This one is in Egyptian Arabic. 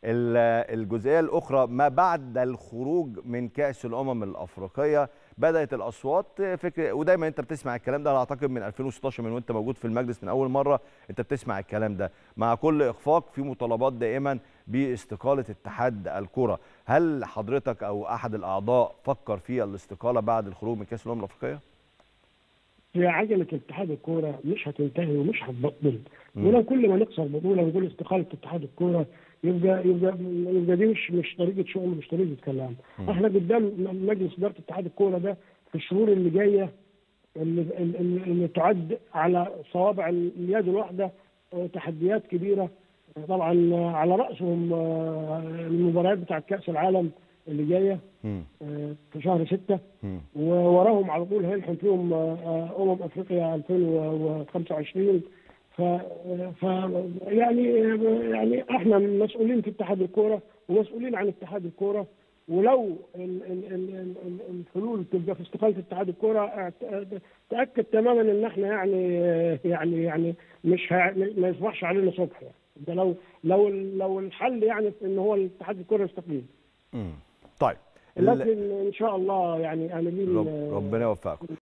ال- الجزئيه الاخرى ما بعد الخروج من كاس الامم الافريقيه بدات الاصوات فكره ودايما انت بتسمع الكلام ده انا اعتقد من 2016 من وانت موجود في المجلس من اول مره انت بتسمع الكلام ده مع كل اخفاق في مطالبات دائما باستقاله اتحاد الكره هل حضرتك او احد الاعضاء فكر في الاستقاله بعد الخروج من كاس الامم الافريقيه هي عجله اتحاد الكوره مش هتنتهي ومش هتبطل مم. ولو كل ما نخسر بطوله ونقول استقاله اتحاد الكوره يبقى يبقى يبقى دي مش مش طريقه شغل مش طريقه كلام مم. احنا قدام مجلس اداره اتحاد الكوره ده في الشهور اللي جايه اللي, اللي, اللي تعد على صوابع اليد الواحده آه، تحديات كبيره طبعا آه، على راسهم آه، المباريات بتاعت كاس العالم اللي جايه مم. آه، في شهر ستة مم. ووراهم على طول هيلحق فيهم آه، آه، امم افريقيا 2025 ف ف يعني يعني احنا مسؤولين في اتحاد الكوره ومسؤولين عن اتحاد الكوره ولو ال- ال- ال- ال- ال- الحلول تبقى في استقاله اتحاد الكوره اعت- تاكد تماما ان احنا يعني يعني يعني مش ه- ما يصبحش علينا صبح يعني ده لو لو لو الحل يعني في ان هو الاتحاد الكوره يستقيل مم. طيب ال- لكن ان شاء الله يعني املين رب ربنا يوفقكم